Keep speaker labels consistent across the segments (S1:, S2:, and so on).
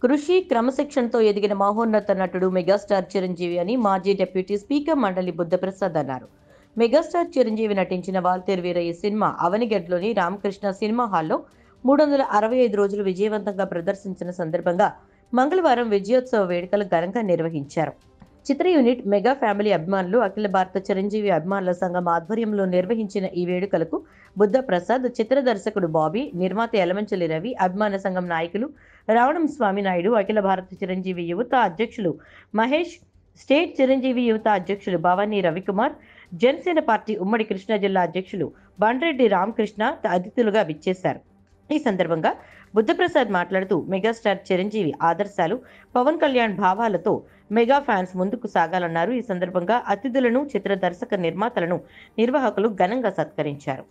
S1: కృషి క్రమశిక్షణతో ఎదిగిన మహోన్నత నటుడు మెగాస్టార్ చిరంజీవి అని మాజీ డిప్యూటీ స్పీకర్ మండలి బుద్ధప్రసాద్ అన్నారు మెగాస్టార్ చిరంజీవి నటించిన వాల్తేరు వీరయ్య సినిమా అవనిగడ్లోని రామకృష్ణ సినిమా హాల్లో మూడు వందల అరవై ఐదు రోజులు విజయవంతంగా ప్రదర్శించిన సందర్భంగా మంగళవారం విజయోత్సవ వేడుకలు ఘనంగా నిర్వహించారు చిత్ర యూనిట్ మెగా ఫ్యామిలీ అభిమానులు అఖిల భారత చిరంజీవి అభిమానుల సంఘం ఆధ్వర్యంలో నిర్వహించిన ఈ వేడుకలకు బుద్ధ ప్రసాద్ చిత్ర దర్శకుడు బాబీ నిర్మాత యలమంచలి రవి అభిమాన సంఘం నాయకులు రావణం స్వామినాయుడు అఖిల భారత చిరంజీవి యువత అధ్యక్షులు మహేష్ స్టేట్ చిరంజీవి యువత అధ్యక్షులు భవానీ రవికుమార్ జనసేన పార్టీ ఉమ్మడి కృష్ణా జిల్లా అధ్యక్షులు బండ్రెడ్డి రామకృష్ణ అతిథులుగా విచ్చేశారు ఈ సందర్భంగా బుద్ధప్రసాద్ మాట్లాడుతూ మెగాస్టార్ చిరంజీవి ఆదర్శాలు పవన్ కళ్యాణ్ భావాలతో మెగా ఫ్యాన్స్ ముందుకు సాగాలన్నారు ఈ సందర్భంగా అతిథులను చిత్ర దర్శక నిర్మాతలను నిర్వాహకులు ఘనంగా సత్కరించారు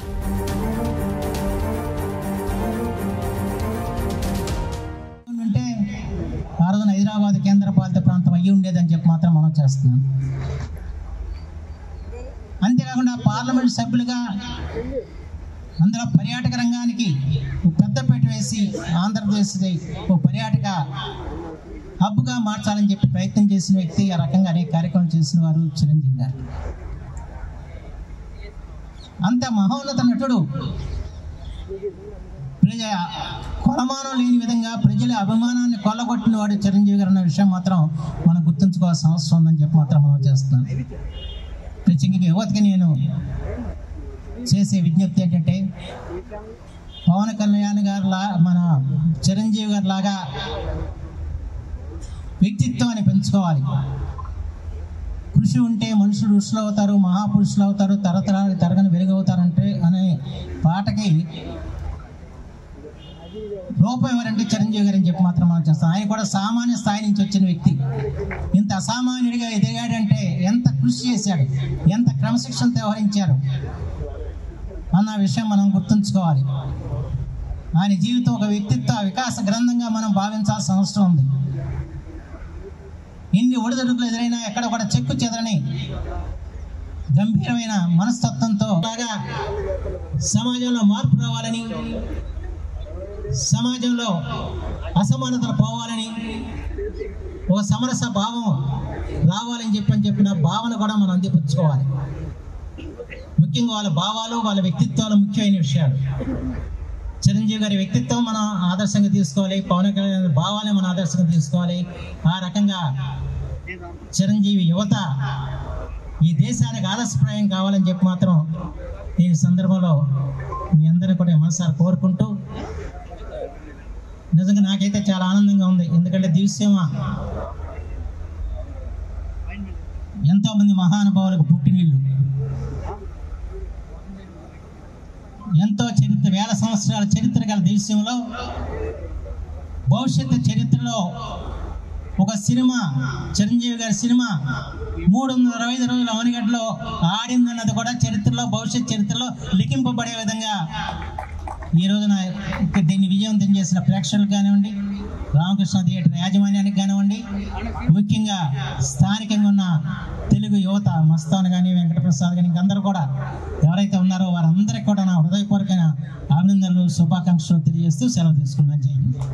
S2: అంటే ఆ రోజున హైదరాబాద్ కేంద్ర పాలిత ప్రాంతం అయ్యి ఉండేదని చెప్పి మాత్రం మనం చేస్తున్నాం అంతేకాకుండా పార్లమెంట్ సభ్యులుగా అందులో పర్యాటక రంగానికి ఒక పెద్దపీట వేసి ఆంధ్రప్రదేశ్ ఒక పర్యాటక హబ్గా మార్చాలని చెప్పి ప్రయత్నం చేసిన వ్యక్తి ఆ రకంగా అనేక కార్యక్రమాలు చేసిన వారు చిరంజీవి గారు అంత మహోన్నత నటుడు ప్రజ కొలమానం లేని విధంగా ప్రజల అభిమానాన్ని కొల్లగొట్టిన వాడు చిరంజీవి గారు అన్న విషయం మాత్రం మనం గుర్తుంచుకోవాల్సిన అవసరం ఉందని చెప్పి మాత్రం మనం చేస్తున్నాం ప్రత్యేకంగా యువతకి నేను చేసే విజ్ఞప్తి ఏంటంటే పవన్ కళ్యాణ్ గారిలా మన చిరంజీవి గారి లాగా వ్యక్తిత్వాన్ని పెంచుకోవాలి కృషి ఉంటే మనుషులు ఋషులు అవుతారు మహాపురుషులు అవుతారు తరతరాలు తరగని వెలుగవుతారంటే అనే పాటకి రూపం ఎవరంటే చిరంజీవి గారు అని చెప్పి మాత్రం మనం చేస్తాం ఆయన కూడా సామాన్య స్థాయి నుంచి వచ్చిన వ్యక్తి ఇంత అసామాన్యుడిగా ఎదిగాడంటే ఎంత కృషి చేశాడు ఎంత క్రమశిక్షణతో వ్యవహరించారు అన్న విషయం మనం గుర్తుంచుకోవాలి ఆయన జీవితం ఒక వ్యక్తిత్వ వికాస గ్రంథంగా మనం భావించాల్సిన అవసరం ఉంది ఎన్ని ఒడిదొడుకులు ఎదురైనా ఎక్కడ కూడా చెక్కు చెదరని గంభీరమైన మనస్తత్వంతో బాగా సమాజంలో మార్పు రావాలని సమాజంలో అసమానతలు పోవాలని ఒక సమరస భావం రావాలని చెప్పని చెప్పిన భావన కూడా మనం అందిపుచ్చుకోవాలి ముఖ్యంగా వాళ్ళ భావాలు వాళ్ళ వ్యక్తిత్వాలు ముఖ్యమైన విషయాలు చిరంజీవి గారి వ్యక్తిత్వం మనం ఆదర్శంగా తీసుకోవాలి పవన్ కళ్యాణ్ గారి భావాన్ని మనం ఆదర్శంగా తీసుకోవాలి ఆ రకంగా చిరంజీవి యువత ఈ దేశానికి ఆదర్శప్రాయం కావాలని చెప్పి మాత్రం ఈ సందర్భంలో మీ అందరిని కూడా మనసారి కోరుకుంటూ నిజంగా నాకైతే చాలా ఆనందంగా ఉంది ఎందుకంటే దివ్యసీమ ఎంతో మంది మహానుభావులకు పుట్టినిల్లు ఎంతో చరిత్ర వేల సంవత్సరాల చరిత్ర గల దేశంలో భవిష్యత్తు చరిత్రలో ఒక సినిమా చిరంజీవి గారి సినిమా మూడు వందల అరవై ఐదు రోజుల అవనిగడ్డలో ఆడిందన్నది కూడా చరిత్రలో భవిష్యత్ చరిత్రలో లిఖింపబడే విధంగా ఈ రోజున దీన్ని విజయవంతం చేసిన ప్రేక్షకులకు కానివ్వండి రామకృష్ణ థియేటర్ యాజమాన్యానికి కానివ్వండి ముఖ్యంగా స్థానికంగా ఉన్న తెలుగు యువత మస్తాన్ కానీ వెంకటప్రసాద్ కానీ ఇంకందరూ కూడా ఎవరైతే ఉన్నారో వారందరికీ కూడా నా హృదయపూర్వకమైన అభినందనలు శుభాకాంక్షలు తెలియజేస్తూ సెలవు తీసుకున్నాను జై Hind.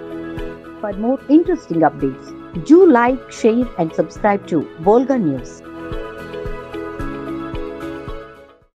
S1: For more interesting updates, do like, share and subscribe to Volga News.